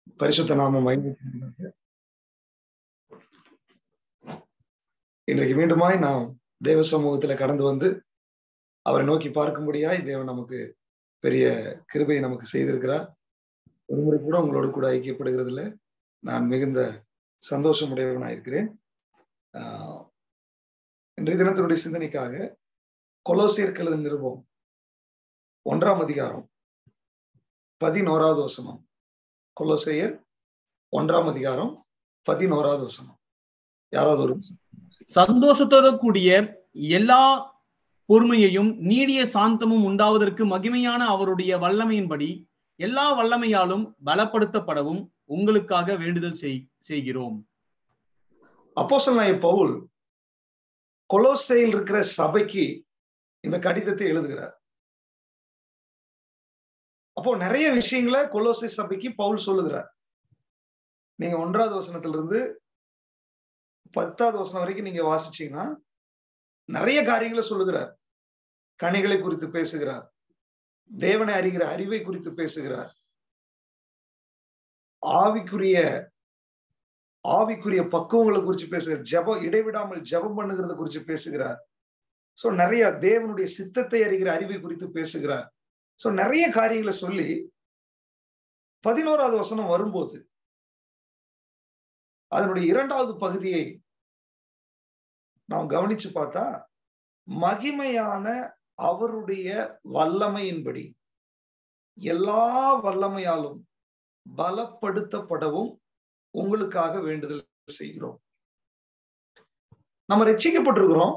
பரிசுத்த நாமம் மகிமைப்படுவதாக. இன்றைக்கு மீண்டுமாய் நாம் தேவ சமூகத்துல கடந்து வந்து அவரை நோக்கி பார்க்கும்படியாய் தேவன் நமக்கு பெரிய கிருபையை நமக்கு செய்திருக்கிறார் ஒரு முறை கூட உங்களோடு கூட ஐக்கியப்படுகிறதுல நான் மிகுந்த சந்தோஷமுடையவனாயிருக்கிறேன் ஆஹ் இன்றைய தினத்தினுடைய சிந்தனைக்காக கொலோசியர் கழுது நிருபம் ஒன்றாம் அதிகாரம் பதினோராவது வசனம் கொலோசையர் ஒன்றாம் அதிகாரம் பதினோராவது வசனம் யாராவது ஒரு சந்தோஷத்தோட கூடிய எல்லா பொறுமையையும் நீடிய சாந்தமும் உண்டாவதற்கு மகிமையான அவருடைய வல்லமையின்படி எல்லா வல்லமையாலும் பலப்படுத்தப்படவும் உங்களுக்காக வேண்டுதல் செய்- செய்கிறோம் அப்போஸ்தலனாகிய பவுல் கொலோசையில் இருக்கிற சபைக்கு இந்த கடிதத்தை எழுதுகிறார் அப்போ நிறைய விஷயங்களை கொலோசை சபைக்கு பவுல் சொல்லுகிறார் நீங்க ஒன்றாவது வசனத்திலிருந்து பத்தாவது வசனம் வரைக்கும் நீங்க வாசிச்சீங்கன்னா நிறைய காரியங்களை சொல்லுகிறார் கனிகளை குறித்து பேசுகிறார் தேவனை அறிகிற அறிவை குறித்து பேசுகிறார் ஆவிக்குரிய ஆவிக்குரிய பக்குவங்களை குறித்து பேசுகிறார் ஜெபம் இடைவிடாமல் ஜெபம் பண்ணுகிறத குறித்து பேசுகிறார் சோ நிறைய தேவனுடைய சித்தத்தை அறிகிற அறிவை குறித்து பேசுகிறார் சோ நிறைய காரியங்களை சொல்லி பதினோராவது வசனம் வரும்போது அதனுடைய இரண்டாவது பகுதியை நாம் கவனிச்சு பார்த்தா மகிமையான அவருடைய வல்லமையின்படி எல்லா வல்லமையாலும் பலப்படுத்தப்படவும் உங்களுக்காக வேண்டுதல் செய்கிறோம் நம்ம ரட்சிக்கப்பட்டிருக்கிறோம்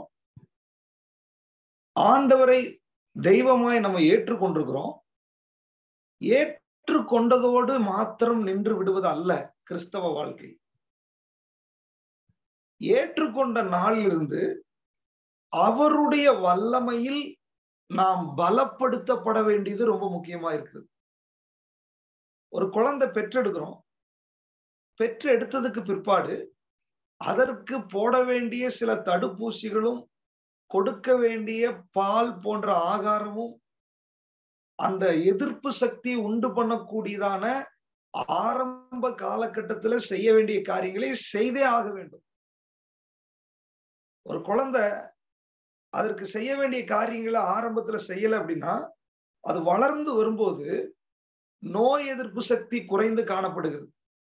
ஆண்டவரை தெய்வமாய் நம்ம ஏற்றுக்கொண்டிருக்கிறோம் ஏற்றுக்கொண்டதோடு மாத்திரம் நின்று விடுவது அல்ல கிறிஸ்தவ வாழ்க்கை ஏற்றுக்கொண்ட நாளிலிருந்து அவருடைய வல்லமையில் நாம் பலப்படுத்தப்பட வேண்டியது ரொம்ப முக்கியமா இருக்குது ஒரு குழந்தை பெற்றெடுக்கிறோம் பெற்று எடுத்ததுக்கு பிற்பாடு அதற்கு போட வேண்டிய சில தடுப்பூசிகளும் கொடுக்க வேண்டிய பால் போன்ற ஆகாரமும் அந்த எதிர்ப்பு சக்தி உண்டு பண்ணக்கூடியதான ஆரம்ப காலகட்டத்துல செய்ய வேண்டிய காரியங்களை செய்தே ஆக வேண்டும் ஒரு குழந்தை அதற்கு செய்ய வேண்டிய காரியங்களை ஆரம்பத்துல செய்யல அப்படின்னா அது வளர்ந்து வரும்போது நோய் எதிர்ப்பு சக்தி குறைந்து காணப்படுகிறது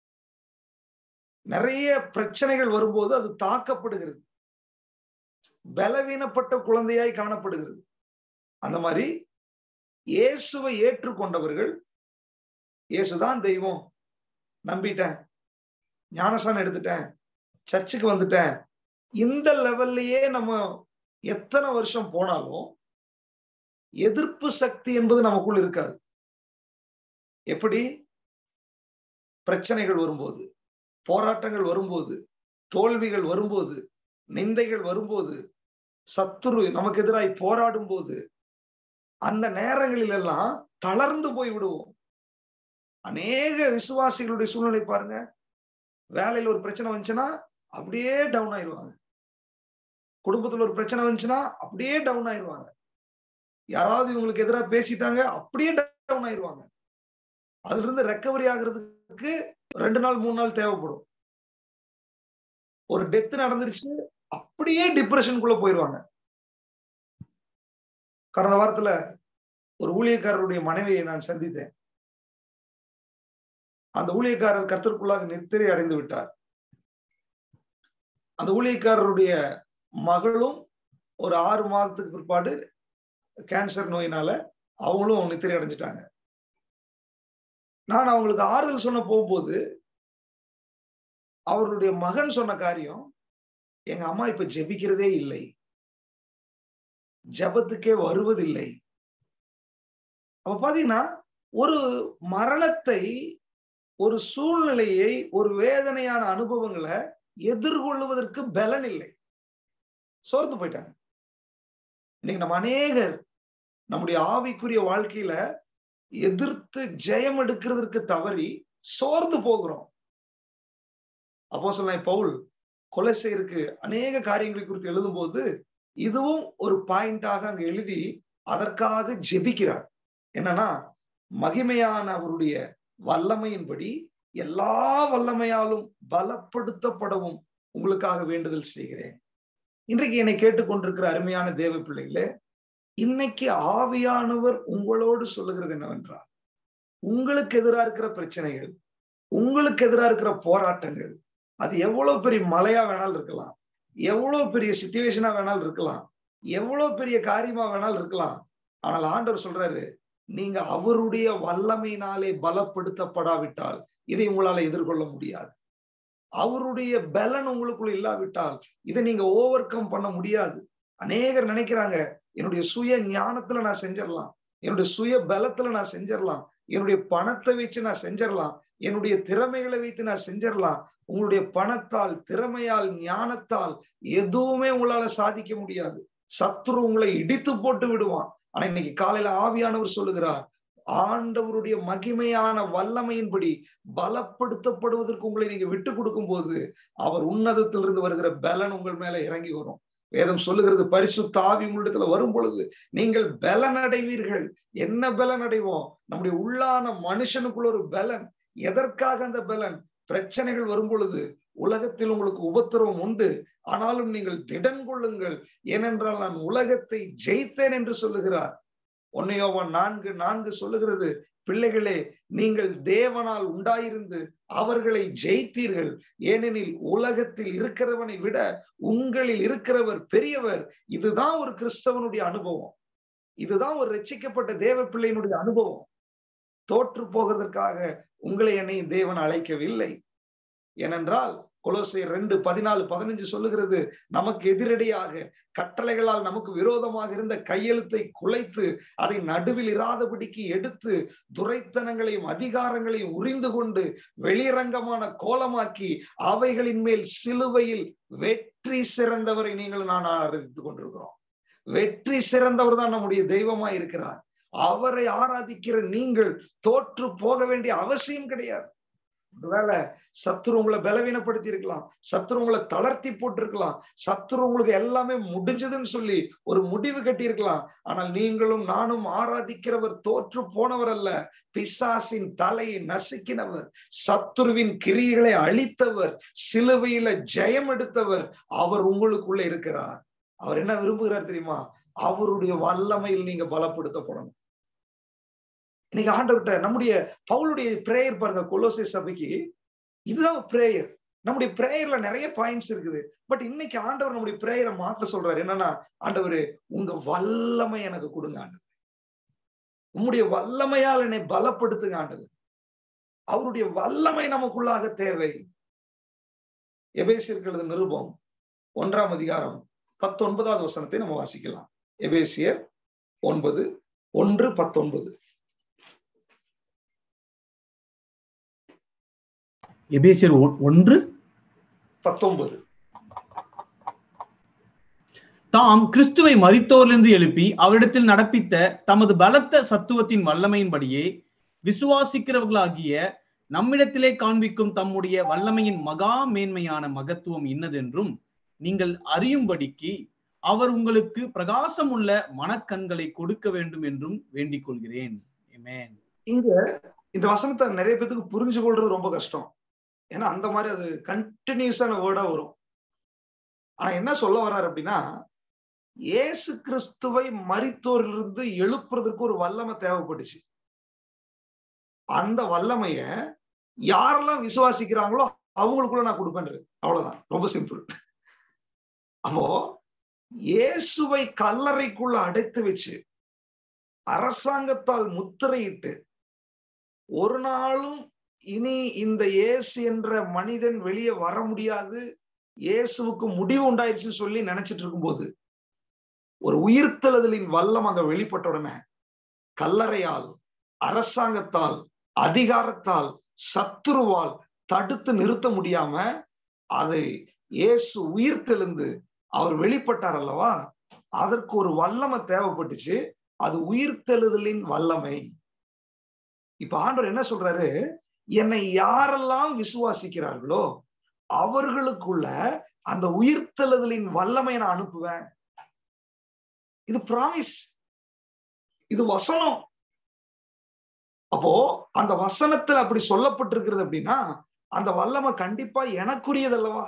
நிறைய பிரச்சனைகள் வரும்போது அது தாக்கப்படுகிறது பலவீனப்பட்ட குழந்தையாய் காணப்படுகிறது அந்த மாதிரி இயேசுவை ஏற்றுக்கொண்டவர்கள் இயேசுதான் தெய்வம் நம்பிட்டேன் ஞானசானம் எடுத்துட்டேன் சர்ச்சுக்கு வந்துட்டேன் இந்த லெவல்லையே நம்ம எத்தனை வருஷம் போனாலும் எதிர்ப்பு சக்தி என்பது நமக்குள் இருக்காது எப்படி பிரச்சனைகள் வரும்போது போராட்டங்கள் வரும்போது தோல்விகள் வரும்போது நிந்தைகள் வரும்போது சத்துரு நமக்கு எதிராய் போராடும் போது அந்த நேரங்களில் எல்லாம் தளர்ந்து போய் விடுவோம் அநேக விசுவாசிகளுடைய சூழ்நிலை பாருங்க வேலையில ஒரு பிரச்சனை வந்துச்சுன்னா அப்படியே டவுன் ஆயிடுவாங்க குடும்பத்துல ஒரு பிரச்சனை வந்துச்சுன்னா அப்படியே டவுன் ஆயிடுவாங்க யாராவது இவங்களுக்கு எதிராக பேசிட்டாங்க அப்படியே டவுன் ஆயிடுவாங்க அதுல இருந்து ரெக்கவரி ஆகுறதுக்கு ரெண்டு நாள் மூணு நாள் தேவைப்படும் ஒரு டெத் நடந்துருச்சு அப்படியே டிப்ரெஷனுக்குள்ள போயிடுவாங்க கடந்த வாரத்துல ஒரு ஊழியக்காரருடைய மனைவியை நான் சந்தித்தேன் அந்த ஊழியக்காரர் கர்த்தருக்குள்ளாக நித்திரை அடைந்து விட்டார் அந்த ஊழியக்காரருடைய மகளும் ஒரு ஆறு மாதத்துக்கு பிற்பாடு கேன்சர் நோயினால அவங்களும் நித்திரை அடைஞ்சிட்டாங்க நான் அவங்களுக்கு ஆறுதல் சொன்ன போகும்போது அவருடைய மகன் சொன்ன காரியம் எங்க அம்மா இப்ப ஜெபிக்கிறதே இல்லை ஜபத்துக்கே வருவதில்லை அப்ப பாத்தீங்கன்னா ஒரு மரணத்தை ஒரு சூழ்நிலையை ஒரு வேதனையான அனுபவங்களை எதிர்கொள்வதற்கு பலன் இல்லை சோர்ந்து போயிட்டாங்க இன்னைக்கு நம்ம அநேகர் நம்முடைய ஆவிக்குரிய வாழ்க்கையில எதிர்த்து ஜெயம் எடுக்கிறதுக்கு தவறி சோர்ந்து போகிறோம் அப்போ சொல்ல பவுல் கொலை செய்யறதுக்கு அநேக காரியங்களை குறித்து எழுதும்போது இதுவும் ஒரு பாயிண்டாக அங்க எழுதி அதற்காக ஜெபிக்கிறார் என்னன்னா மகிமையான அவருடைய வல்லமையின்படி எல்லா வல்லமையாலும் பலப்படுத்தப்படவும் உங்களுக்காக வேண்டுதல் செய்கிறேன் இன்றைக்கு என்னை கேட்டுக்கொண்டிருக்கிற அருமையான தேவ பிள்ளைகளே இன்னைக்கு ஆவியானவர் உங்களோடு சொல்லுகிறது என்னவென்றால் உங்களுக்கு எதிராக இருக்கிற பிரச்சனைகள் உங்களுக்கு எதிராக இருக்கிற போராட்டங்கள் அது எவ்வளவு பெரிய மலையா வேணாலும் இருக்கலாம் எவ்வளவு பெரிய சுச்சுவேஷனா வேணாலும் இருக்கலாம் எவ்வளவு பெரிய காரியமா வேணாலும் இருக்கலாம் ஆனால் ஆண்டவர் சொல்றாரு நீங்க அவருடைய வல்லமையினாலே பலப்படுத்தப்படாவிட்டால் இதை உங்களால எதிர்கொள்ள முடியாது அவருடைய பலன் உங்களுக்குள்ள இல்லாவிட்டால் இதை நீங்க ஓவர் கம் பண்ண முடியாது அநேகர் நினைக்கிறாங்க என்னுடைய சுய ஞானத்துல நான் செஞ்சிடலாம் என்னுடைய சுய பலத்துல நான் செஞ்சிடலாம் என்னுடைய பணத்தை வச்சு நான் செஞ்சிடலாம் என்னுடைய திறமைகளை வைத்து நான் செஞ்சிடலாம் உங்களுடைய பணத்தால் திறமையால் ஞானத்தால் எதுவுமே உங்களால சாதிக்க முடியாது சத்ரு உங்களை இடித்து போட்டு விடுவான் ஆனா இன்னைக்கு காலையில ஆவியானவர் சொல்லுகிறார் ஆண்டவருடைய மகிமையான வல்லமையின்படி பலப்படுத்தப்படுவதற்கு உங்களை நீங்க விட்டு கொடுக்கும் போது அவர் உன்னதத்திலிருந்து வருகிற பலன் உங்கள் மேல இறங்கி வரும் வேதம் சொல்லுகிறது பரிசுத்த ஆவி உங்களிடத்துல வரும் பொழுது நீங்கள் பலன் அடைவீர்கள் என்ன பலன் அடைவோம் நம்முடைய உள்ளான மனுஷனுக்குள்ள ஒரு பலன் எதற்காக அந்த பலன் பிரச்சனைகள் வரும் பொழுது உலகத்தில் உங்களுக்கு உபத்திரவம் உண்டு ஆனாலும் நீங்கள் திடன் கொள்ளுங்கள் ஏனென்றால் நான் உலகத்தை ஜெயித்தேன் என்று சொல்லுகிறார் ஒன்னையோவன் நான்கு நான்கு சொல்லுகிறது பிள்ளைகளே நீங்கள் தேவனால் உண்டாயிருந்து அவர்களை ஜெயித்தீர்கள் ஏனெனில் உலகத்தில் இருக்கிறவனை விட உங்களில் இருக்கிறவர் பெரியவர் இதுதான் ஒரு கிறிஸ்தவனுடைய அனுபவம் இதுதான் ஒரு ரட்சிக்கப்பட்ட தேவ பிள்ளையினுடைய அனுபவம் தோற்று போகிறதற்காக உங்களை என்னை தேவன் அழைக்கவில்லை ஏனென்றால் கொலோசையர் ரெண்டு பதினாலு பதினஞ்சு சொல்லுகிறது நமக்கு எதிரடியாக கட்டளைகளால் நமக்கு விரோதமாக இருந்த கையெழுத்தை குலைத்து அதை நடுவில் இராதபடிக்கு எடுத்து துரைத்தனங்களையும் அதிகாரங்களையும் உறிந்து கொண்டு வெளிரங்கமான கோலமாக்கி அவைகளின் மேல் சிலுவையில் வெற்றி சிறந்தவரை நீங்கள் நான் ஆராதித்துக் கொண்டிருக்கிறோம் வெற்றி சிறந்தவர் தான் நம்முடைய தெய்வமா இருக்கிறார் அவரை ஆராதிக்கிற நீங்கள் தோற்று போக வேண்டிய அவசியம் கிடையாது ஒருவேளை சத்ரு உங்களை பலவீனப்படுத்தி இருக்கலாம் சத்ரு உங்களை தளர்த்தி போட்டிருக்கலாம் சத்ரு உங்களுக்கு எல்லாமே முடிஞ்சதுன்னு சொல்லி ஒரு முடிவு கட்டி இருக்கலாம் ஆனால் நீங்களும் நானும் ஆராதிக்கிறவர் தோற்று போனவர் அல்ல பிசாசின் தலையை நசுக்கினவர் சத்ருவின் கிரியைகளை அழித்தவர் சிலுவையில ஜெயம் எடுத்தவர் அவர் உங்களுக்குள்ள இருக்கிறார் அவர் என்ன விரும்புகிறார் தெரியுமா அவருடைய வல்லமையில் நீங்க பலப்படுத்தப்படணும் இன்னைக்கு ஆண்டவர்கிட்ட நம்முடைய பவுலுடைய பிரேயர் பாருங்க கொலோசை சபைக்கு இதுதான் பிரேயர் நம்முடைய பிரேயர்ல நிறைய பாயிண்ட்ஸ் இருக்குது பட் இன்னைக்கு ஆண்டவர் நம்முடைய பிரேயரை மாத்த சொல்றாரு என்னன்னா ஆண்டவர் உங்க வல்லமை எனக்கு கொடுங்க ஆண்டவர் உம்முடைய வல்லமையால் என்னை பலப்படுத்துங்க ஆண்டவர் அவருடைய வல்லமை நமக்குள்ளாக தேவை எபேசியர்களது நிருபம் ஒன்றாம் அதிகாரம் பத்தொன்பதாவது வசனத்தை நம்ம வாசிக்கலாம் எபேசியர் ஒன்பது ஒன்று பத்தொன்பது எபேசியர் ஒன்று பத்தொன்பது தாம் கிறிஸ்துவை மரித்தோரிலிருந்து எழுப்பி அவரிடத்தில் நடப்பித்த தமது பலத்த சத்துவத்தின் வல்லமையின்படியே விசுவாசிக்கிறவர்களாகிய நம்மிடத்திலே காண்பிக்கும் தம்முடைய வல்லமையின் மகா மேன்மையான மகத்துவம் இன்னதென்றும் நீங்கள் அறியும்படிக்கு அவர் உங்களுக்கு பிரகாசம் உள்ள மனக்கண்களை கொடுக்க வேண்டும் என்றும் வேண்டிக் கொள்கிறேன் இங்க இந்த வசனத்தை நிறைய பேத்துக்கு புரிஞ்சு கொள்றது ரொம்ப கஷ்டம் ஏன்னா அந்த மாதிரி அது கண்டினியூஸான வேர்டா வரும் ஆனா என்ன சொல்ல வர்றாரு அப்படின்னா ஏசு கிறிஸ்துவை மரித்தோரிலிருந்து எழுப்புறதுக்கு ஒரு வல்லமை தேவைப்பட்டுச்சு அந்த வல்லமைய யாரெல்லாம் விசுவாசிக்கிறாங்களோ அவங்களுக்குள்ள நான் கொடுப்பேன் அவ்வளவுதான் ரொம்ப சிம்பிள் அப்போ இயேசுவை கல்லறைக்குள்ள அடைத்து வச்சு அரசாங்கத்தால் முத்திரையிட்டு ஒரு நாளும் இனி இந்த இயேசு என்ற மனிதன் வெளியே வர முடியாது இயேசுவுக்கு முடிவு உண்டாயிருச்சுன்னு சொல்லி நினைச்சிட்டு இருக்கும்போது ஒரு உயிர்த்தெழுதலின் வல்லம் அங்க வெளிப்பட்ட உடனே கல்லறையால் அரசாங்கத்தால் அதிகாரத்தால் சத்துருவால் தடுத்து நிறுத்த முடியாம அதை இயேசு உயிர்த்தெழுந்து அவர் வெளிப்பட்டார் அல்லவா அதற்கு ஒரு வல்லமை தேவைப்பட்டுச்சு அது உயிர்த்தெழுதலின் வல்லமை இப்ப ஆண்டவர் என்ன சொல்றாரு என்னை யாரெல்லாம் விசுவாசிக்கிறார்களோ அவர்களுக்குள்ள அந்த உயிர்த்தெழுதலின் வல்லமை நான் அனுப்புவேன் இது ப்ராமிஸ் இது வசனம் அப்போ அந்த வசனத்துல அப்படி சொல்லப்பட்டிருக்கிறது அப்படின்னா அந்த வல்லமை கண்டிப்பா எனக்குரியது அல்லவா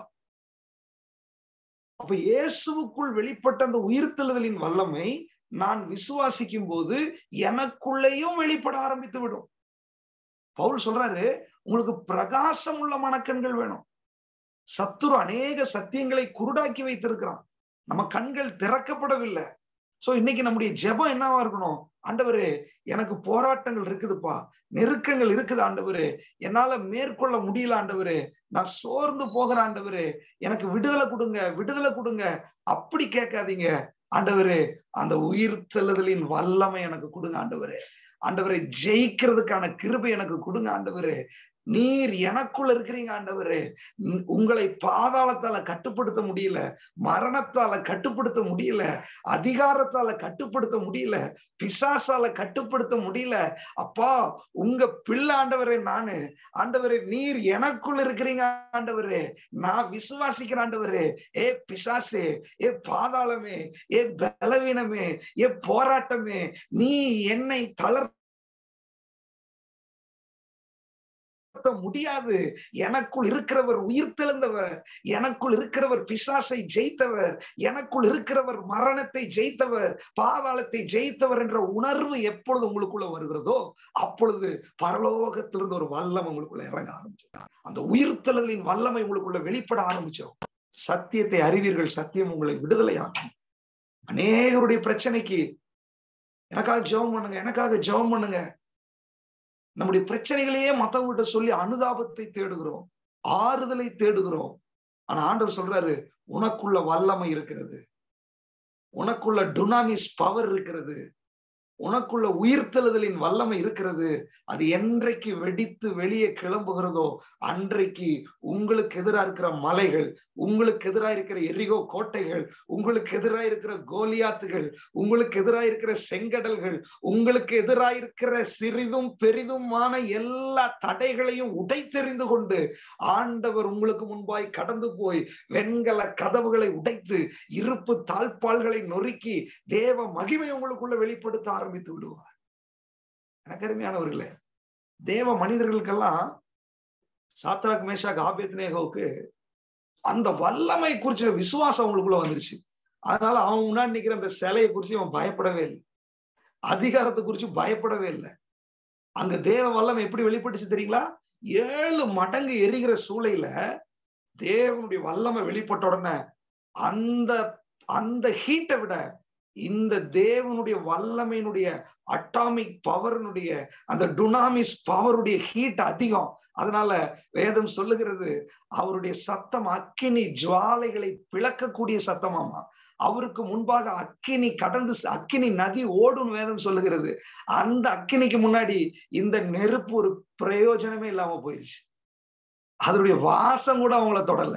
அப்ப இயேசுவுக்குள் வெளிப்பட்ட அந்த உயிர்த்தெழுதலின் வல்லமை நான் விசுவாசிக்கும் போது எனக்குள்ளேயும் வெளிப்பட ஆரம்பித்து விடும் பவுல் சொல்றாரு உங்களுக்கு பிரகாசம் உள்ள மனக்கண்கள் வேணும் சத்துரு அநேக சத்தியங்களை குருடாக்கி வைத்திருக்கிறான் நம்ம கண்கள் திறக்கப்படவில்லை சோ இன்னைக்கு நம்முடைய ஜெபம் என்னவா இருக்கணும் ஆண்டவரே எனக்கு போராட்டங்கள் இருக்குதுப்பா நெருக்கங்கள் இருக்குது ஆண்டவரே என்னால மேற்கொள்ள முடியல ஆண்டவரே நான் சோர்ந்து போகிற ஆண்டவரே எனக்கு விடுதலை கொடுங்க விடுதலை கொடுங்க அப்படி கேட்காதீங்க ஆண்டவரே அந்த உயிர் தெழுதலின் வல்லமை எனக்கு கொடுங்க ஆண்டவரே ஆண்டவரை ஜெயிக்கிறதுக்கான கிருபை எனக்கு கொடுங்க ஆண்டவரே நீர் எனக்குள்ள இருக்கிறீங்க ஆண்டவரே உங்களை பாதாளத்தால கட்டுப்படுத்த முடியல மரணத்தால கட்டுப்படுத்த முடியல அதிகாரத்தால கட்டுப்படுத்த முடியல பிசாசால கட்டுப்படுத்த முடியல அப்பா உங்க பிள்ளை ஆண்டவரே நானு ஆண்டவரே நீர் எனக்குள்ள இருக்கிறீங்க ஆண்டவரே நான் விசுவாசிக்கிற ஆண்டவரே ஏ பிசாசே ஏ பாதாளமே ஏ பலவீனமே ஏ போராட்டமே நீ என்னை தளர் முடியாது எனக்குள் இருக்கிறவர் உயிர் தெழுந்தவர் எனக்குள் இருக்கிறவர் பிசாசை ஜெயித்தவர் எனக்குள் இருக்கிறவர் மரணத்தை ஜெயித்தவர் பாதாளத்தை ஜெயித்தவர் என்ற உணர்வு எப்பொழுது உங்களுக்குள்ள வருகிறதோ அப்பொழுது பரலோகத்திலிருந்து ஒரு வல்லம் உங்களுக்குள்ள இறங்க ஆரம்பிச்சிட்டார் அந்த உயிர்த்தெழுதலின் வல்லமை உங்களுக்குள்ள வெளிப்பட ஆரம்பிச்சோம் சத்தியத்தை அறிவீர்கள் சத்தியம் உங்களை விடுதலையாக்கும் அநேகருடைய பிரச்சனைக்கு எனக்காக ஜெபம் பண்ணுங்க எனக்காக ஜெபம் பண்ணுங்க நம்முடைய பிரச்சனைகளையே மத்தவங்கிட்ட சொல்லி அனுதாபத்தை தேடுகிறோம் ஆறுதலை தேடுகிறோம் ஆனா ஆண்டவர் சொல்றாரு உனக்குள்ள வல்லமை இருக்கிறது உனக்குள்ள டுனாமிஸ் பவர் இருக்கிறது உனக்குள்ள உயிர்த்தெழுதலின் வல்லமை இருக்கிறது அது என்றைக்கு வெடித்து வெளியே கிளம்புகிறதோ அன்றைக்கு உங்களுக்கு எதிராக இருக்கிற மலைகள் உங்களுக்கு எதிராக இருக்கிற எரிகோ கோட்டைகள் உங்களுக்கு எதிராக இருக்கிற கோலியாத்துகள் உங்களுக்கு எதிராக இருக்கிற செங்கடல்கள் உங்களுக்கு எதிராக இருக்கிற சிறிதும் பெரிதுமான எல்லா தடைகளையும் உடைத்தெறிந்து கொண்டு ஆண்டவர் உங்களுக்கு முன்பாய் கடந்து போய் வெண்கல கதவுகளை உடைத்து இருப்பு தாழ்பால்களை நொறுக்கி தேவ மகிமை உங்களுக்குள்ள வெளிப்படுத்த ஆரம்பித்து விடுவார் எனக்கு அருமையானவர்களே தேவ மனிதர்களுக்கெல்லாம் சாத்ராக் மேஷாக் ஆபேத்னேகோவுக்கு அந்த வல்லமை குறிச்ச விசுவாசம் அவங்களுக்குள்ள வந்துருச்சு அதனால அவன் முன்னாடி நிக்கிற அந்த சிலையை குறிச்சு அவன் பயப்படவே இல்லை அதிகாரத்தை குறிச்சு பயப்படவே இல்லை அங்க தேவ வல்லம் எப்படி வெளிப்பட்டுச்சு தெரியுங்களா ஏழு மடங்கு எரிகிற சூளையில தேவனுடைய வல்லமை வெளிப்பட்ட உடனே அந்த அந்த ஹீட்டை விட இந்த தேவனுடைய வல்லமையினுடைய அட்டாமிக் பவர்னுடைய அந்த டுனாமிஸ் பவருடைய ஹீட் அதிகம் அதனால வேதம் சொல்லுகிறது அவருடைய சத்தம் அக்கினி ஜுவாலைகளை பிளக்கக்கூடிய சத்தமாமா அவருக்கு முன்பாக அக்கினி கடந்து அக்கினி நதி ஓடும் வேதம் சொல்லுகிறது அந்த அக்கினிக்கு முன்னாடி இந்த நெருப்பு ஒரு பிரயோஜனமே இல்லாம போயிருச்சு அதனுடைய வாசம் கூட அவங்கள தொடல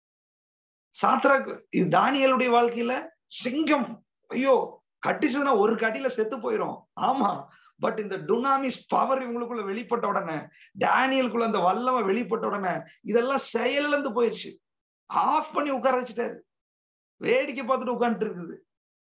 சாத்ராக் இது தானியலுடைய வாழ்க்கையில சிங்கம் ஐயோ கட்டிச்சதுன்னா ஒரு கட்டில செத்து போயிரும் ஆமா பட் இந்த டுனாமிஸ் பவர் இவங்களுக்குள்ள வெளிப்பட்ட உடனே டேனியலுக்குள்ள அந்த வல்லமை வெளிப்பட்ட உடனே இதெல்லாம் செயலிழந்து போயிடுச்சு ஆஃப் பண்ணி உட்கார வச்சுட்டாரு வேடிக்கை பார்த்துட்டு உட்காந்துட்டு இருக்குது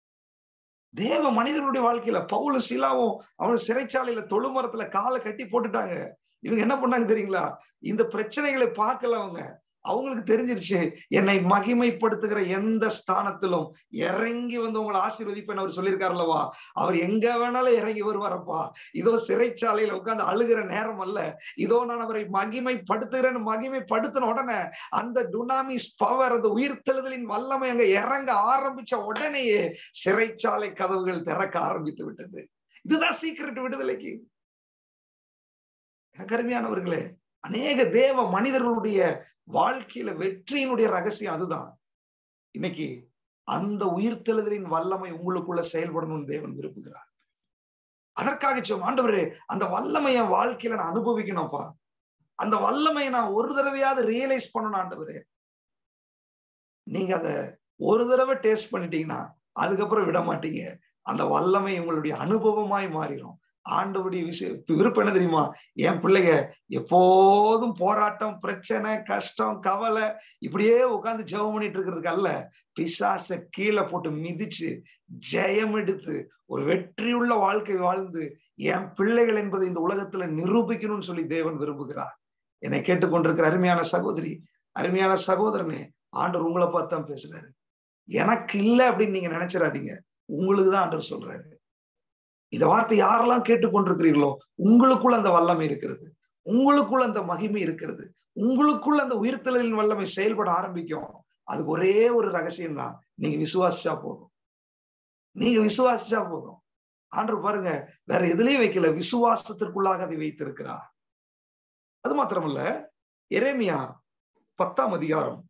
தேவ மனிதர்களுடைய வாழ்க்கையில பவுல சிலாவும் அவன் சிறைச்சாலையில தொழுமரத்துல காலை கட்டி போட்டுட்டாங்க இவங்க என்ன பண்ணாங்க தெரியுங்களா இந்த பிரச்சனைகளை பார்க்கல அவங்க அவங்களுக்கு தெரிஞ்சிருச்சு என்னை மகிமைப்படுத்துகிற எந்த ஸ்தானத்திலும் இறங்கி வந்து உங்களை ஆசீர்வதிப்பேன் அவர் சொல்லியிருக்காருல்லவா அவர் எங்க வேணாலும் இறங்கி வருவாரப்பா இதோ சிறைச்சாலையில உட்கார்ந்து அழுகிற நேரம் அல்ல இதோ நான் அவரை மகிமைப்படுத்துகிறேன்னு மகிமைப்படுத்தின உடனே அந்த டுனாமிஸ் பவர் அந்த உயிர்த்தெழுதலின் வல்லமை அங்க இறங்க ஆரம்பிச்ச உடனேயே சிறைச்சாலை கதவுகள் திறக்க ஆரம்பித்து விட்டது இதுதான் சீக்கிரட் விடுதலைக்கு எனக்கு அருமையானவர்களே அநேக தேவ மனிதர்களுடைய வாழ்க்கையில வெற்றியினுடைய ரகசியம் அதுதான் இன்னைக்கு அந்த உயிர்த்தெழுதலின் வல்லமை உங்களுக்குள்ள செயல்படணும்னு தேவன் விரும்புகிறார் அதற்காக சொல் ஆண்டவரே அந்த வல்லமைய வாழ்க்கையில நான் அனுபவிக்கணும்ப்பா அந்த வல்லமையை நான் ஒரு தடவையாவது ரியலைஸ் பண்ணணும் ஆண்டவரே நீங்க அத ஒரு தடவை டேஸ்ட் பண்ணிட்டீங்கன்னா அதுக்கப்புறம் விட மாட்டீங்க அந்த வல்லமை உங்களுடைய அனுபவமாய் மாறிடும் ஆண்டவுடைய விஷயம் விருப்பம் என்ன தெரியுமா என் பிள்ளைங்க எப்போதும் போராட்டம் பிரச்சனை கஷ்டம் கவலை இப்படியே உட்காந்து ஜெபம் பண்ணிட்டு இருக்கிறதுக்கு அல்ல பிசாச கீழே போட்டு மிதிச்சு ஜெயம் எடுத்து ஒரு வெற்றியுள்ள வாழ்க்கை வாழ்ந்து என் பிள்ளைகள் என்பதை இந்த உலகத்துல நிரூபிக்கணும்னு சொல்லி தேவன் விரும்புகிறார் என்னை கேட்டுக்கொண்டிருக்கிற அருமையான சகோதரி அருமையான சகோதரனே ஆண்டவர் உங்களை பார்த்து தான் பேசுறாரு எனக்கு இல்லை அப்படின்னு நீங்க நினைச்சிடாதீங்க உங்களுக்கு தான் ஆண்டவர் சொல்றாரு இந்த வார்த்தை யாரெல்லாம் கேட்டுக்கொண்டிருக்கிறீர்களோ உங்களுக்குள்ள அந்த வல்லமை இருக்கிறது உங்களுக்குள்ள அந்த மகிமை இருக்கிறது உங்களுக்குள்ள அந்த உயிர்த்தலின் வல்லமை செயல்பட ஆரம்பிக்கும் அதுக்கு ஒரே ஒரு ரகசியம் தான் நீங்க விசுவாசிச்சா போதும் நீங்க விசுவாசிச்சா போதும் ஆண்டவர் பாருங்க வேற எதுலயும் வைக்கல விசுவாசத்திற்குள்ளாக அதை வைத்திருக்கிறார் அது மாத்திரமல்ல எரேமியா பத்தாம் அதிகாரம்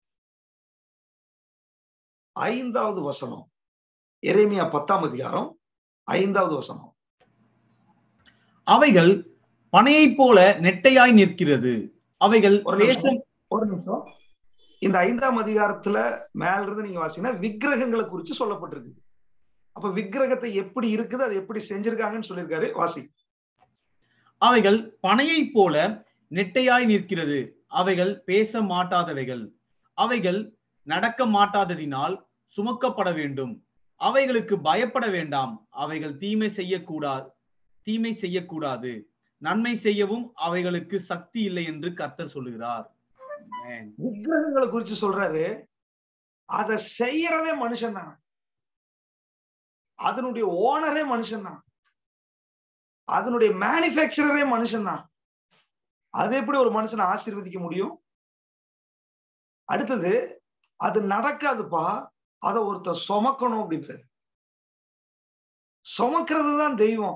ஐந்தாவது வசனம் எரேமியா பத்தாம் அதிகாரம் ஐந்தாவது வசனம் அவைகள் பனையைப் போல நெட்டையாய் நிற்கிறது அவைகள் ஒரு பேசும் நிமிஷம் ஒரு நிமிஷம் இந்த ஐந்தாம் அதிகாரத்துல மேல இருந்து நீங்க வாசிங்கன்னா விக்கிரகங்களை குறிச்சு சொல்லப்பட்டிருக்கு அப்ப விக்கிரகத்தை எப்படி இருக்குது அது எப்படி செஞ்சிருக்காங்கன்னு சொல்லியிருக்காரு வாசி அவைகள் பனையைப் போல நெட்டையாய் நிற்கிறது அவைகள் பேச மாட்டாதவைகள் அவைகள் நடக்க மாட்டாததினால் சுமக்கப்பட வேண்டும் அவைகளுக்கு பயப்பட வேண்டாம் அவைகள் தீமை செய்யக்கூடாது தீமை செய்யக்கூடாது நன்மை செய்யவும் அவைகளுக்கு சக்தி இல்லை என்று கர்த்தர் சொல்லுகிறார் Amen. விக்கிரகங்களை குறிச்சு சொல்றாரு அதை செய்யறதே மனுஷன் தான் அதனுடைய ஓனரே மனுஷன் தான் அதனுடைய மேனுபேக்சரரே மனுஷன் தான் அது எப்படி ஒரு மனுஷனை ஆசீர்வதிக்க முடியும் அடுத்தது அது நடக்காதுப்பா அதை ஒருத்தர் சுமக்கணும் அப்படின்றாரு சுமக்கிறது தான் தெய்வம்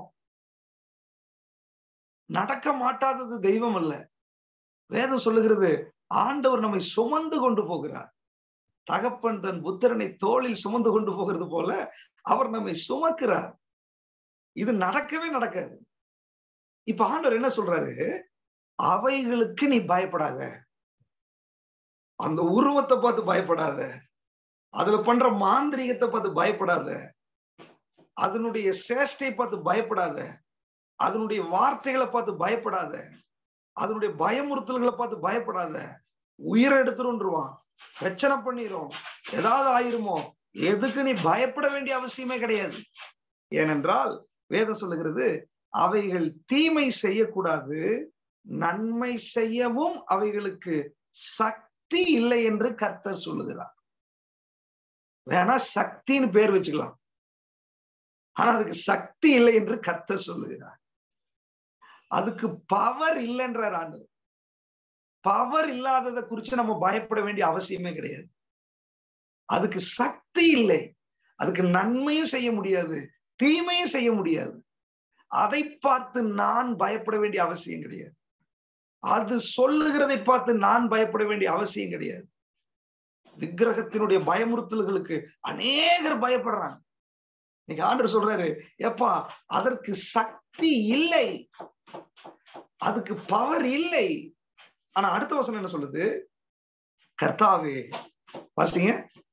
நடக்க மாட்டாதது தெய்வம் அல்ல வேதம் சொல்லுகிறது ஆண்டவர் நம்மை சுமந்து கொண்டு போகிறார் தகப்பன் தன் புத்திரனை தோளில் சுமந்து கொண்டு போகிறது போல அவர் நம்மை சுமக்கிறார் இது நடக்கவே நடக்காது இப்ப ஆண்டவர் என்ன சொல்றாரு அவைகளுக்கு நீ பயப்படாத அந்த உருவத்தை பார்த்து பயப்படாத அதுல பண்ற மாந்திரீகத்தை பார்த்து பயப்படாத அதனுடைய சேஷ்டை பார்த்து பயப்படாத அதனுடைய வார்த்தைகளை பார்த்து பயப்படாத அதனுடைய பயமுறுத்தல்களை பார்த்து பயப்படாத உயிரை எடுத்துருவான் பிரச்சனை பண்ணிரும் ஏதாவது ஆயிருமோ எதுக்கு நீ பயப்பட வேண்டிய அவசியமே கிடையாது ஏனென்றால் வேதம் சொல்லுகிறது அவைகள் தீமை செய்யக்கூடாது நன்மை செய்யவும் அவைகளுக்கு சக்தி இல்லை என்று கர்த்தர் சொல்லுகிறார் வேணா சக்தின்னு பேர் வச்சுக்கலாம் ஆனா அதுக்கு சக்தி இல்லை என்று கர்த்தர் சொல்லுகிறார் அதுக்கு பவர் இல்லைன்றார் ஆண்டு பவர் இல்லாததை குறிச்சு நம்ம பயப்பட வேண்டிய அவசியமே கிடையாது அதுக்கு சக்தி இல்லை அதுக்கு நன்மையும் செய்ய முடியாது தீமையும் செய்ய முடியாது அதை பார்த்து நான் பயப்பட வேண்டிய அவசியம் கிடையாது அது சொல்லுகிறதை பார்த்து நான் பயப்பட வேண்டிய அவசியம் கிடையாது விக்கிரகத்தினுடைய பயமுறுத்தல்களுக்கு அநேகர் பயப்படுறாங்க இன்னைக்கு ஆண்டர் சொல்றாரு எப்பா அதற்கு சக்தி இல்லை அதுக்கு பவர் இல்லை ஆனா அடுத்த வசனம் என்ன சொல்லுது கர்த்தாவே வாசிங்க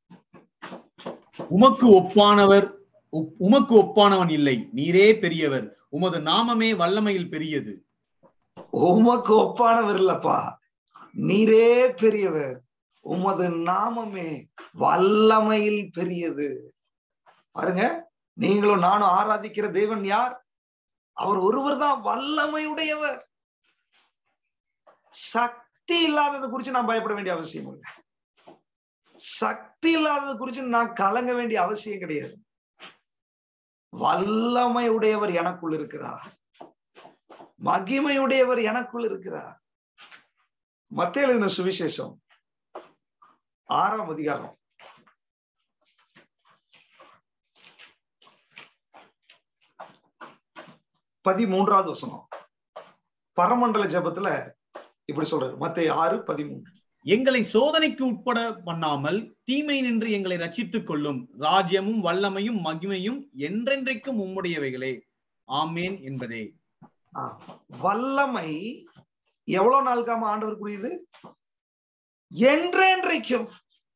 உமக்கு ஒப்பானவர் உப்- உமக்கு ஒப்பானவன் இல்லை நீரே பெரியவர் உமது நாமமே வல்லமையில் பெரியது உமக்கு ஒப்பானவர் இல்லப்பா நீரே பெரியவர் உமது நாமமே வல்லமையில் பெரியது பாருங்க நீங்களும் நானும் ஆராதிக்கிற தேவன் யார் அவர் ஒருவர் தான் வல்லமையுடையவர் சக்தி இல்லாதது குறிச்சு நான் பயப்பட வேண்டிய அவசியம் இல்லை சக்தி இல்லாதது குறிச்சு நான் கலங்க வேண்டிய அவசியம் கிடையாது வல்லமையுடையவர் எனக்குள் இருக்கிறார் மகிமையுடையவர் எனக்குள் இருக்கிறார் மத்திய எழுதின சுவிசேஷம் ஆறாம் அதிகாரம் பதிமூன்றாவது வசனம் பரமண்டல ஜெபத்துல இப்படி சொல்றாரு மத்திய ஆறு பதிமூன்று எங்களை சோதனைக்கு உட்பட பண்ணாமல் தீமை நின்று எங்களை ரட்சித்துக் கொள்ளும் ராஜ்யமும் வல்லமையும் மகிமையும் என்றென்றைக்கும் உம்முடையவைகளே ஆமேன் என்பதே ஆ, வல்லமை எவ்வளவு நாளுக்காம ஆண்டவருக்குரியது என்றென்றைக்கும்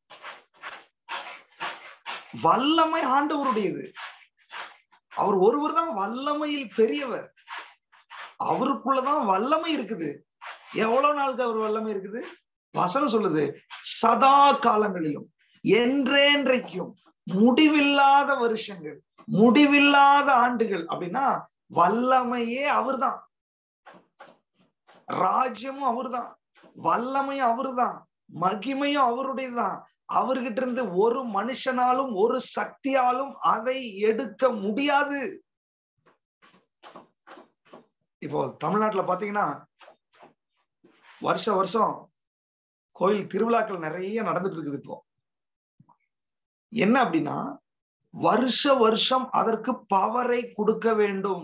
வல்லமை ஆண்டவருடையது அவர் ஒருவர் தான் வல்லமையில் பெரியவர் அவருக்குள்ளதான் வல்லமை இருக்குது எவ்வளவு நாளுக்கு அவர் வல்லமை இருக்குது வசனம் சொல்லுது சதா காலங்களிலும் என்றென்றைக்கும் முடிவில்லாத வருஷங்கள் முடிவில்லாத ஆண்டுகள் அப்படின்னா வல்லமையே அவர்தான் ராஜ்யமும் அவர்தான் வல்லமையும் அவர்தான் மகிமையும் அவருடையதுதான் அவர்கிட்ட இருந்து ஒரு மனுஷனாலும் ஒரு சக்தியாலும் அதை எடுக்க முடியாது இப்போ தமிழ்நாட்டுல பாத்தீங்கன்னா வருஷ வருஷம் கோயில் திருவிழாக்கள் நிறைய நடந்துட்டு இருக்குது இப்போ என்ன அப்படின்னா வருஷ வருஷம் அதற்கு பவரை கொடுக்க வேண்டும்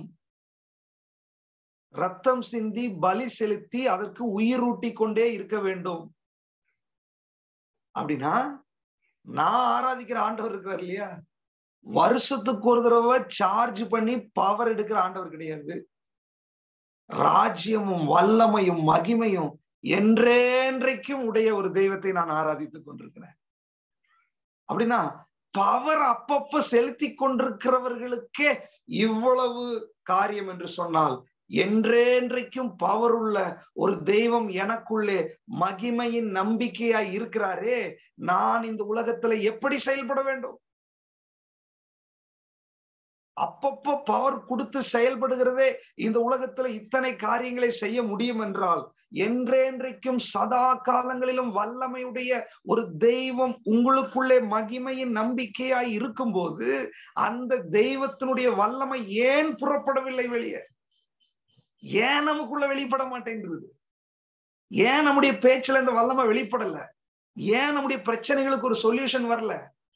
ரத்தம் சிந்தி பலி செலுத்தி அதற்கு உயிரூட்டி கொண்டே இருக்க வேண்டும் அப்படின்னா நான் ஆராதிக்கிற ஆண்டவர் இருக்கிறார் இல்லையா வருஷத்துக்கு ஒரு தடவை சார்ஜ் பண்ணி பவர் எடுக்கிற ஆண்டவர் கிடையாது ராஜ்யமும் வல்லமையும் மகிமையும் என்றேன்றைக்கும் உடைய ஒரு தெய்வத்தை நான் ஆராதித்துக் கொண்டிருக்கிறேன் அப்படின்னா பவர் அப்பப்ப செலுத்தி கொண்டிருக்கிறவர்களுக்கே இவ்வளவு காரியம் என்று சொன்னால் என்றேன்றைக்கும் பவர் உள்ள ஒரு தெய்வம் எனக்குள்ளே மகிமையின் நம்பிக்கையாய் இருக்கிறாரே நான் இந்த உலகத்துல எப்படி செயல்பட வேண்டும் அப்பப்போ பவர் கொடுத்து செயல்படுகிறதே இந்த உலகத்துல இத்தனை காரியங்களை செய்ய முடியும் என்றால் என்றேன்றைக்கும் சதா காலங்களிலும் வல்லமையுடைய ஒரு தெய்வம் உங்களுக்குள்ளே மகிமையின் நம்பிக்கையாய் இருக்கும்போது அந்த தெய்வத்தினுடைய வல்லமை ஏன் புறப்படவில்லை வெளியே ஏன் நமக்குள்ள வெளிப்பட மாட்டேங்கிறது ஏன் நம்முடைய பேச்சுல இந்த வல்லமை வெளிப்படல ஏன் நம்முடைய பிரச்சனைகளுக்கு ஒரு சொல்யூஷன் வரல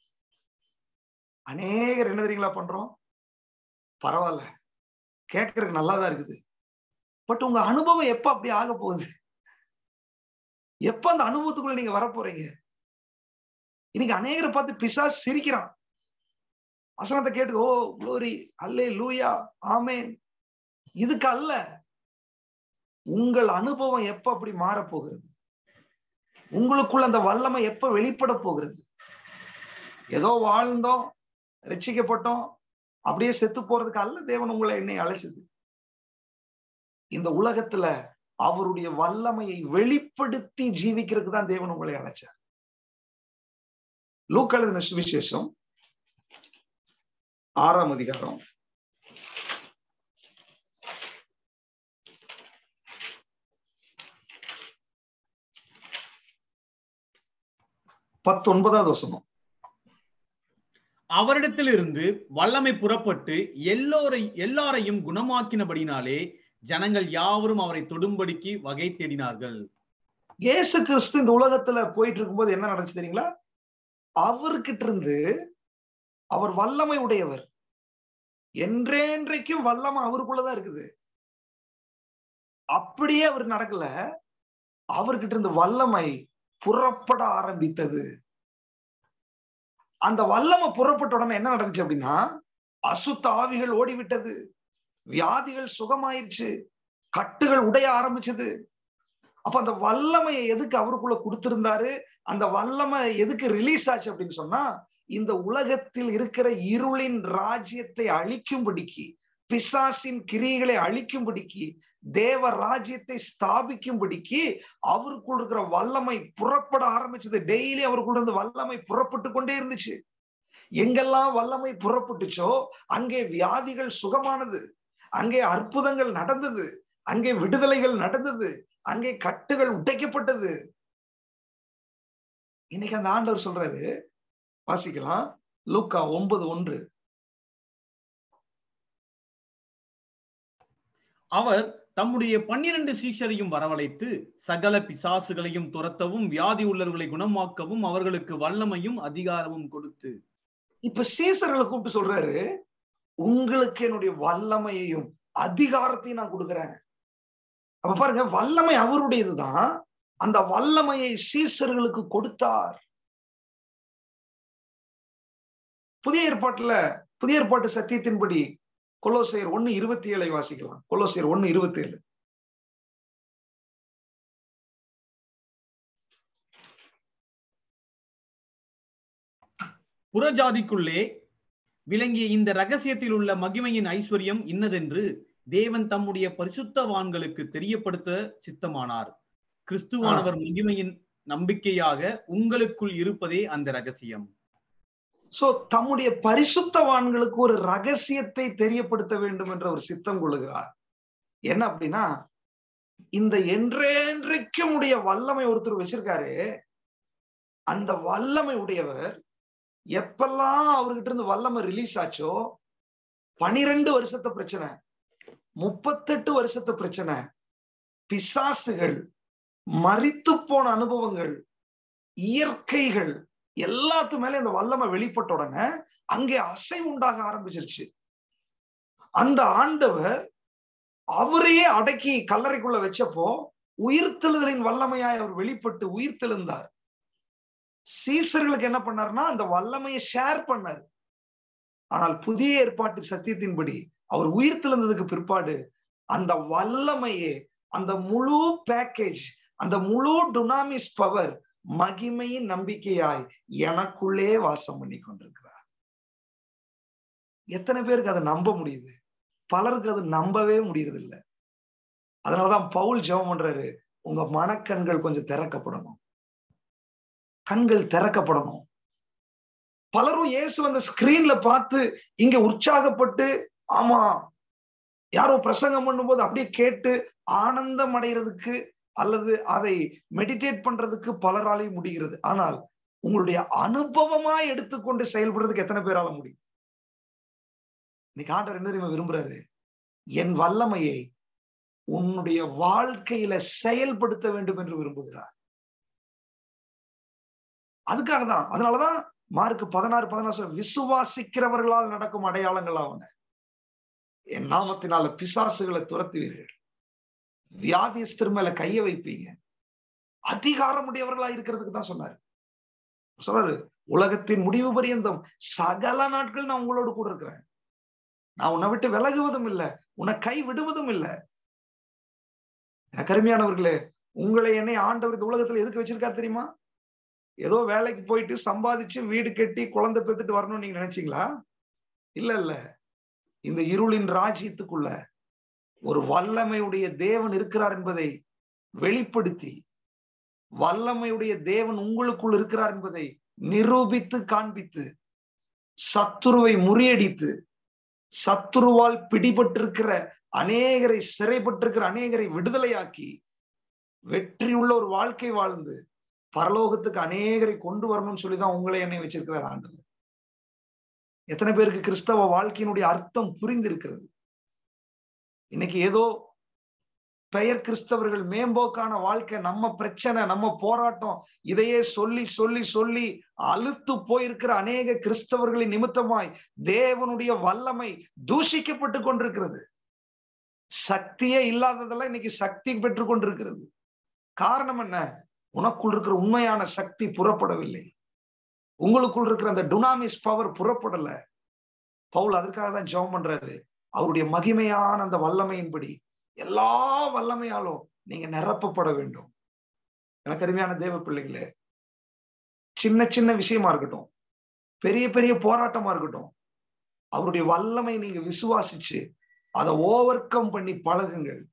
அநேகர் என்ன தெரியுங்களா பண்றோம் பரவாயில்ல கேட்கறதுக்கு நல்லாதான் இருக்குது பட் உங்க அனுபவம் எப்ப அப்படி ஆக போகுது எப்ப அந்த அனுபவத்துக்குள்ள நீங்க வர போறீங்க இன்னைக்கு அநேகரை பார்த்து பிசா சிரிக்கிறான் வசனத்தை கேட்டு ஓ குளோரி அல்லே லூயா ஆமேன் இதுக்கு அல்ல உங்கள் அனுபவம் எப்ப அப்படி மாறப்போகிறது உங்களுக்குள்ள அந்த வல்லமை எப்ப வெளிப்பட போகிறது ஏதோ வாழ்ந்தோம் ரட்சிக்கப்பட்டோம் அப்படியே செத்து போறதுக்கு அல்ல தேவன் உங்களை என்னை அழைச்சது இந்த உலகத்துல அவருடைய வல்லமையை வெளிப்படுத்தி ஜீவிக்கிறதுக்கு தான் தேவன் உங்களை அழைச்சார் லூக் எழுதின சுவிசேஷம் ஆறாம் அதிகாரம் பத்தொன்பதாவது வசனம் அவரிடத்திலிருந்து வல்லமை புறப்பட்டு எல்லோரை எல்லாரையும் குணமாக்கினபடினாலே ஜனங்கள் யாவரும் அவரை தொடும்படிக்கு வகை தேடினார்கள் இயேசு கிறிஸ்து இந்த உலகத்துல போயிட்டு இருக்கும்போது என்ன நடந்துச்சு தெரியுங்களா அவர்கிட்ட இருந்து அவர் வல்லமை உடையவர் என்றேன்றைக்கும் வல்லமை அவருக்குள்ளதான் இருக்குது அப்படியே அவர் நடக்கல அவர்கிட்ட இருந்து வல்லமை புறப்பட ஆரம்பித்தது அந்த வல்லமை புறப்பட்ட உடனே என்ன நடந்துச்சு அப்படின்னா அசுத்த ஆவிகள் ஓடிவிட்டது வியாதிகள் சுகமாயிருச்சு கட்டுகள் உடைய ஆரம்பிச்சது அப்ப அந்த வல்லமையை எதுக்கு அவருக்குள்ள கொடுத்திருந்தாரு அந்த வல்லமை எதுக்கு ரிலீஸ் ஆச்சு அப்படின்னு சொன்னா இந்த உலகத்தில் இருக்கிற இருளின் ராஜ்யத்தை அழிக்கும்படிக்கு பிசாசின் கிரிகளை அழிக்கும்படிக்கு தேவ ராஜ்யத்தை ஸ்தாபிக்கும்படிக்கு அவருக்குள் இருக்கிற வல்லமை புறப்பட ஆரம்பிச்சது டெய்லி அவருக்குள்ள இருந்து வல்லமை புறப்பட்டு கொண்டே இருந்துச்சு எங்கெல்லாம் வல்லமை புறப்பட்டுச்சோ அங்கே வியாதிகள் சுகமானது அங்கே அற்புதங்கள் நடந்தது அங்கே விடுதலைகள் நடந்தது அங்கே கட்டுகள் உடைக்கப்பட்டது இன்னைக்கு அந்த ஆண்டவர் சொல்றாரு வாசிக்கலாம் லூக்கா ஒன்பது ஒன்று அவர் தம்முடைய பன்னிரண்டு சீஷரையும் வரவழைத்து சகல பிசாசுகளையும் துரத்தவும் வியாதி உள்ளவர்களை குணமாக்கவும் அவர்களுக்கு வல்லமையும் அதிகாரமும் கொடுத்து இப்ப சீசர்களை கூப்பிட்டு சொல்றாரு உங்களுக்கு என்னுடைய வல்லமையையும் அதிகாரத்தையும் நான் கொடுக்குறேன் அப்ப பாருங்க வல்லமை அவருடையதுதான் அந்த வல்லமையை சீசர்களுக்கு கொடுத்தார் புதிய ஏற்பாட்டுல புதிய ஏற்பாட்டு சத்தியத்தின்படி கொலோசையர் ஒண்ணு இருபத்தி ஏழை வாசிக்கலாம் கொலோசையர் ஒண்ணு இருபத்தி ஏழு புறஜாதிக்குள்ளே விளங்கிய இந்த ரகசியத்தில் உள்ள மகிமையின் ஐஸ்வர்யம் இன்னதென்று தேவன் தம்முடைய பரிசுத்தவான்களுக்கு தெரியப்படுத்த சித்தமானார் கிறிஸ்துவானவர் மகிமையின் நம்பிக்கையாக உங்களுக்குள் இருப்பதே அந்த ரகசியம் சோ தம்முடைய பரிசுத்தவான்களுக்கு ஒரு ரகசியத்தை தெரியப்படுத்த வேண்டும் என்ற ஒரு சித்தம் கொள்ளுகிறார் என்ன அப்படின்னா இந்த என்றென்றைக்கும் உடைய வல்லமை ஒருத்தர் வச்சிருக்காரு அந்த வல்லமை உடையவர் எப்பெல்லாம் அவர்கிட்ட இருந்து வல்லமை ரிலீஸ் ஆச்சோ பனிரெண்டு வருஷத்து பிரச்சனை முப்பத்தெட்டு வருஷத்து பிரச்சனை பிசாசுகள் மறித்து போன அனுபவங்கள் இயற்கைகள் எல்லாத்து மேல இந்த வல்லமை வெளிப்பட்ட உடனே அங்கே அசை உண்டாக ஆரம்பிச்சிருச்சு அந்த ஆண்டவர் அவரையே அடக்கி கல்லறைக்குள்ள வச்சப்போ உயிர்த்தெழுதலின் வல்லமையாய் அவர் வெளிப்பட்டு உயிர்த்தெழுந்தார் சீசர்களுக்கு என்ன பண்ணாருன்னா அந்த வல்லமையை ஷேர் பண்ணார் ஆனால் புதிய ஏற்பாட்டு சத்தியத்தின்படி அவர் உயிர்த்தெழுந்ததுக்கு பிற்பாடு அந்த வல்லமையே அந்த முழு பேக்கேஜ் அந்த முழு டுனாமிஸ் பவர் மகிமையின் நம்பிக்கையாய் எனக்குள்ளே வாசம் பண்ணி கொண்டிருக்கிறார் எத்தனை பேருக்கு அதை நம்ப முடியுது பலருக்கு அது நம்பவே முடியறது இல்லை அதனாலதான் பவுல் ஜெபம் பண்றாரு உங்க மனக்கண்கள் கொஞ்சம் திறக்கப்படணும் கண்கள் திறக்கப்படணும் பலரும் இயேசு அந்த ஸ்கிரீன்ல பார்த்து இங்க உற்சாகப்பட்டு ஆமா யாரோ பிரசங்கம் பண்ணும்போது அப்படியே கேட்டு ஆனந்தம் அடைகிறதுக்கு அல்லது அதை மெடிடேட் பண்றதுக்கு பலராலையும் முடிகிறது ஆனால் உங்களுடைய அனுபவமா எடுத்துக்கொண்டு செயல்படுறதுக்கு எத்தனை பேரால முடியும் இன்னைக்கு ஆண்டவர் என்ன தெரியுமா விரும்புறாரு என் வல்லமையை உன்னுடைய வாழ்க்கையில செயல்படுத்த வேண்டும் என்று விரும்புகிறார் அதுக்காக தான் அதனாலதான் மார்க் பதினாறு பதினாறு விசுவாசிக்கிறவர்களால் நடக்கும் அடையாளங்கள் ஆவன என் நாமத்தினால பிசாசுகளை துரத்துவீர்கள் வியாதிஸ்தர் மேல கைய வைப்பீங்க அதிகாரம் உடையவர்களா இருக்கிறதுக்கு தான் சொன்னாரு சொல்றாரு உலகத்தின் முடிவு பரியந்தம் சகல நாட்கள் நான் உங்களோடு கூட இருக்கிறேன் நான் உன்னை விட்டு விலகுவதும் இல்லை உன்னை கை விடுவதும் இல்லை கருமையானவர்களே உங்களை என்னை ஆண்டவர் இந்த உலகத்துல எதுக்கு வச்சிருக்காரு தெரியுமா ஏதோ வேலைக்கு போயிட்டு சம்பாதிச்சு வீடு கட்டி குழந்தை பெத்துட்டு வரணும்னு நீங்க நினைச்சீங்களா இல்ல இல்ல இந்த இருளின் ராஜ்யத்துக்குள்ள ஒரு வல்லமையுடைய தேவன் இருக்கிறார் என்பதை வெளிப்படுத்தி வல்லமையுடைய தேவன் உங்களுக்குள் இருக்கிறார் என்பதை நிரூபித்து காண்பித்து சத்துருவை முறியடித்து சத்துருவால் பிடிபட்டிருக்கிற அநேகரை சிறைப்பட்டிருக்கிற அநேகரை விடுதலையாக்கி வெற்றியுள்ள ஒரு வாழ்க்கை வாழ்ந்து பரலோகத்துக்கு அநேகரை கொண்டு வரணும்னு சொல்லிதான் உங்களை என்னை வச்சிருக்கிறார் ஆண்டவர் எத்தனை பேருக்கு கிறிஸ்தவ வாழ்க்கையினுடைய அர்த்தம் புரிந்திருக்கிறது இன்னைக்கு ஏதோ பெயர் கிறிஸ்தவர்கள் மேம்போக்கான வாழ்க்கை நம்ம பிரச்சனை நம்ம போராட்டம் இதையே சொல்லி சொல்லி சொல்லி அழுத்து போயிருக்கிற அநேக கிறிஸ்தவர்களின் நிமித்தமாய் தேவனுடைய வல்லமை தூஷிக்கப்பட்டு கொண்டிருக்கிறது சக்தியே இல்லாததெல்லாம் இன்னைக்கு சக்தி பெற்று கொண்டிருக்கிறது காரணம் என்ன உனக்குள் இருக்கிற உண்மையான சக்தி புறப்படவில்லை உங்களுக்குள் இருக்கிற அந்த டுனாமிஸ் பவர் புறப்படல பவுல் அதற்காக தான் ஜெபம் பண்றாரு அவருடைய மகிமையான அந்த வல்லமையின்படி எல்லா வல்லமையாலும் நீங்க நிரப்பப்பட வேண்டும் எனக்கு அருமையான தேவ பிள்ளைங்களே சின்ன சின்ன விஷயமா இருக்கட்டும் பெரிய பெரிய போராட்டமா இருக்கட்டும் அவருடைய வல்லமை நீங்க விசுவாசிச்சு அதை ஓவர் கம் பண்ணி பழகுங்கள்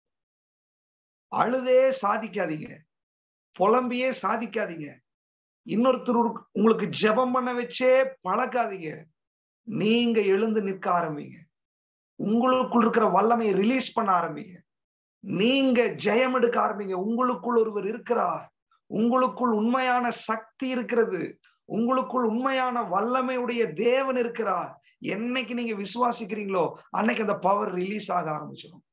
அழுதே சாதிக்காதீங்க புலம்பியே சாதிக்காதீங்க இன்னொருத்தர் உங்களுக்கு ஜெபம் பண்ண வச்சே பழக்காதீங்க நீங்க எழுந்து நிற்க ஆரம்பிங்க உங்களுக்குள் இருக்கிற வல்லமையை ரிலீஸ் பண்ண ஆரம்பிங்க நீங்க ஜெயம் எடுக்க ஆரம்பிங்க உங்களுக்குள் ஒருவர் இருக்கிறார் உங்களுக்குள் உண்மையான சக்தி இருக்கிறது உங்களுக்குள் உண்மையான வல்லமையுடைய தேவன் இருக்கிறார் என்னைக்கு நீங்க விசுவாசிக்கிறீங்களோ அன்னைக்கு அந்த பவர் ரிலீஸ் ஆக ஆரம்பிச்சிடும்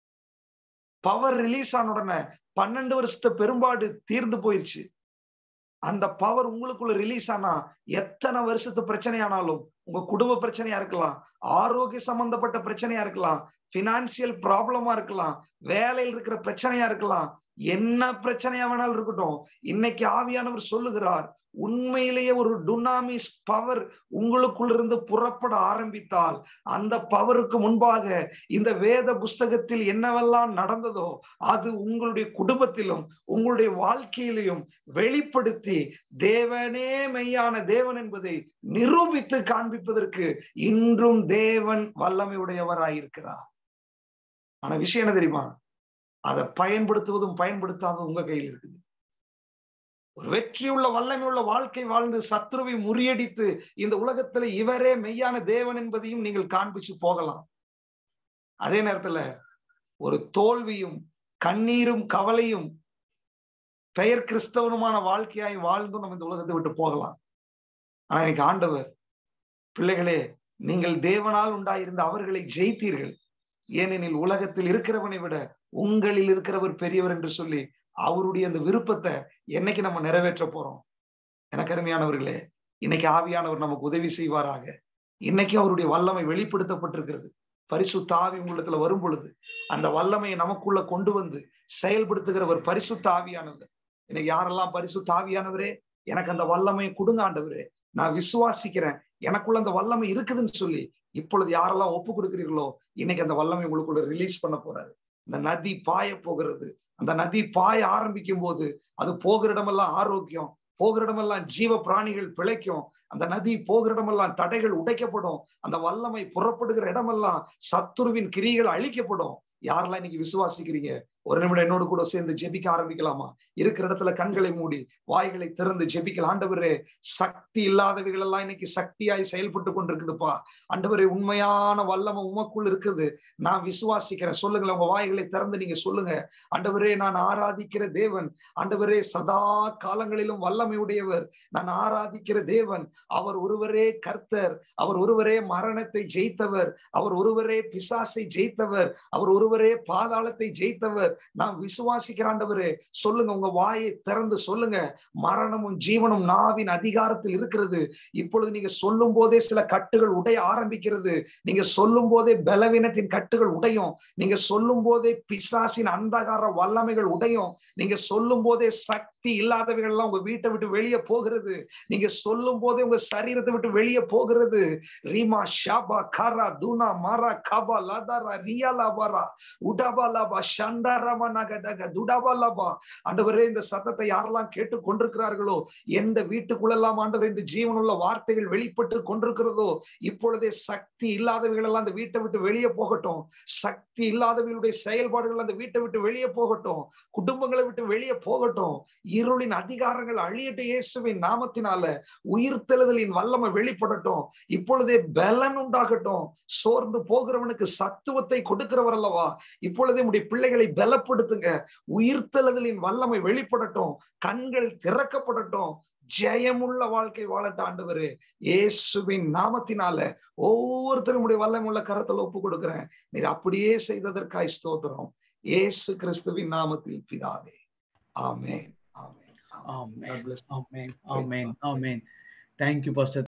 பவர் ரிலீஸ் ஆன உடனே பன்னெண்டு வருஷத்து பெரும்பாடு தீர்ந்து போயிருச்சு அந்த பவர் உங்களுக்குள்ள ரிலீஸ் ஆனா எத்தனை வருஷத்து பிரச்சனையானாலும் உங்க குடும்ப பிரச்சனையா இருக்கலாம் ஆரோக்கிய சம்பந்தப்பட்ட பிரச்சனையா இருக்கலாம் பினான்சியல் ப்ராப்ளமா இருக்கலாம் வேலையில் இருக்கிற பிரச்சனையா இருக்கலாம் என்ன பிரச்சனையா வேணாலும் இருக்கட்டும் இன்னைக்கு ஆவியானவர் சொல்லுகிறார் உண்மையிலேயே ஒரு டுனாமிஸ் பவர் உங்களுக்குள் இருந்து புறப்பட ஆரம்பித்தால் அந்த பவருக்கு முன்பாக இந்த வேத புஸ்தகத்தில் என்னவெல்லாம் நடந்ததோ அது உங்களுடைய குடும்பத்திலும் உங்களுடைய வாழ்க்கையிலையும் வெளிப்படுத்தி தேவனே மெய்யான தேவன் என்பதை நிரூபித்து காண்பிப்பதற்கு இன்றும் தேவன் வல்லமை உடையவராயிருக்கிறார் ஆனா விஷயம் என்ன தெரியுமா அதை பயன்படுத்துவதும் பயன்படுத்தாததும் உங்க கையில் இருக்குது ஒரு வெற்றியுள்ள வல்லமையுள்ள வாழ்க்கை வாழ்ந்து சத்ருவை முறியடித்து இந்த உலகத்துல இவரே மெய்யான தேவன் என்பதையும் நீங்கள் காண்பிச்சு போகலாம் அதே நேரத்துல ஒரு தோல்வியும் கண்ணீரும் கவலையும் பெயர் கிறிஸ்தவனுமான வாழ்க்கையாய் வாழ்ந்தும் நம்ம இந்த உலகத்தை விட்டு போகலாம் ஆனா இன்னைக்கு ஆண்டவர் பிள்ளைகளே நீங்கள் தேவனால் உண்டாயிருந்த அவர்களை ஜெயித்தீர்கள் ஏனெனில் உலகத்தில் இருக்கிறவனை விட உங்களில் இருக்கிறவர் பெரியவர் என்று சொல்லி அவருடைய அந்த விருப்பத்தை என்னைக்கு நம்ம நிறைவேற்ற போறோம் எனக்கு அருமையானவர்களே இன்னைக்கு ஆவியானவர் நமக்கு உதவி செய்வாராக இன்னைக்கும் அவருடைய வல்லமை வெளிப்படுத்தப்பட்டிருக்கிறது பரிசுத்த ஆவி உங்களிடத்துல வரும் பொழுது அந்த வல்லமையை நமக்குள்ள கொண்டு வந்து செயல்படுத்துகிறவர் பரிசுத்த ஆவியானவர் இன்னைக்கு யாரெல்லாம் பரிசுத்த ஆவியானவரே எனக்கு அந்த வல்லமையை கொடுங்க ஆண்டவரே நான் விசுவாசிக்கிறேன் எனக்குள்ள அந்த வல்லமை இருக்குதுன்னு சொல்லி இப்பொழுது யாரெல்லாம் ஒப்பு கொடுக்கிறீர்களோ இன்னைக்கு அந்த வல்லமை உங்களுக்குள்ள ரிலீஸ் பண்ண போறாரு இந்த நதி பாய போகிறது அந்த நதி பாய ஆரம்பிக்கும் போது அது போகிற இடமெல்லாம் ஆரோக்கியம் போகிற இடமெல்லாம் ஜீவ பிராணிகள் பிழைக்கும் அந்த நதி போகிற இடமெல்லாம் தடைகள் உடைக்கப்படும் அந்த வல்லமை புறப்படுகிற இடமெல்லாம் சத்துருவின் கிரிகள் அழிக்கப்படும் யாரெல்லாம் இன்னைக்கு விசுவாசிக்கிறீங்க ஒரு நிமிடம் என்னோடு கூட சேர்ந்து ஜெபிக்க ஆரம்பிக்கலாமா இருக்கிற இடத்துல கண்களை மூடி வாய்களை திறந்து ஜெபிக்கலாம் ஆண்டவரே சக்தி இல்லாதவைகள் எல்லாம் இன்னைக்கு சக்தியாய் செயல்பட்டு கொண்டிருக்குதுப்பா ஆண்டவரே உண்மையான வல்லமை உமக்குள் இருக்குது நான் விசுவாசிக்கிறேன் சொல்லுங்களேன் உங்க வாய்களை திறந்து நீங்க சொல்லுங்க ஆண்டவரே நான் ஆராதிக்கிற தேவன் ஆண்டவரே சதா காலங்களிலும் வல்லமை உடையவர் நான் ஆராதிக்கிற தேவன் அவர் ஒருவரே கர்த்தர் அவர் ஒருவரே மரணத்தை ஜெயித்தவர் அவர் ஒருவரே பிசாசை ஜெயித்தவர் அவர் ஒருவரே பாதாளத்தை ஜெயித்தவர் நான் விசுவாசிக்கிறாண்டவரே சொல்லுங்க உங்க வாயை திறந்து சொல்லுங்க மரணமும் ஜீவனும் நாவின் அதிகாரத்தில் இருக்கிறது இப்பொழுது நீங்க சொல்லும் போதே சில கட்டுகள் உடைய ஆரம்பிக்கிறது நீங்க சொல்லும் போதே பலவீனத்தின் கட்டுகள் உடையும் நீங்க சொல்லும் போதே பிசாசின் அந்தகார வல்லமைகள் உடையும் நீங்க சொல்லும் போதே சக்தி இல்லாதவைகள் எல்லாம் உங்க வீட்டை விட்டு வெளியே போகிறது நீங்க சொல்லும் போதே உங்க சரீரத்தை விட்டு வெளியே போகிறது ரீமா ஷாபா காரா தூனா மாரா காபா லாதாரா ரியா லாபாரா உடாபா லாபா சந்தாரமா நகடக துடாபா லாபா ஆண்டவரே இந்த சத்தத்தை யாரெல்லாம் கேட்டு கொண்டிருக்கிறார்களோ எந்த வீட்டுக்குள்ளெல்லாம் ஆண்டவர் இந்த ஜீவனுள்ள வார்த்தைகள் வெளிப்பட்டு கொண்டிருக்கிறதோ இப்பொழுதே சக்தி இல்லாதவைகள் எல்லாம் அந்த வீட்டை விட்டு வெளியே போகட்டும் சக்தி இல்லாதவர்களுடைய செயல்பாடுகள் அந்த வீட்டை விட்டு வெளியே போகட்டும் குடும்பங்களை விட்டு வெளியே போகட்டும் இருளின் அதிகாரங்கள் அழியட்டு இயேசுவின் நாமத்தினால உயிர்த்தெழுதலின் வல்லமை வெளிப்படட்டும் இப்பொழுதே பலன் உண்டாகட்டும் சோர்ந்து போகிறவனுக்கு சத்துவத்தை கொடுக்கிறவர் அல்லவா இப்பொழுதே உடைய பிள்ளைகளை பலப்படுத்துங்க உயிர்த்தெழுதலின் வல்லமை வெளிப்படட்டும் கண்கள் திறக்கப்படட்டும் ஜெயமுள்ள வாழ்க்கை வாழட்ட ஆண்டவரு இயேசுவின் நாமத்தினால ஒவ்வொருத்தரும் உடைய வல்லமை உள்ள கரத்துல ஒப்பு கொடுக்கிறேன் நீர் அப்படியே செய்ததற்காய் ஸ்தோத்திரம் இயேசு கிறிஸ்துவின் நாமத்தில் பிதாவே ஆமேன் ஆமேன் Amen. Amen. Amen. Amen. Thank you, Pastor.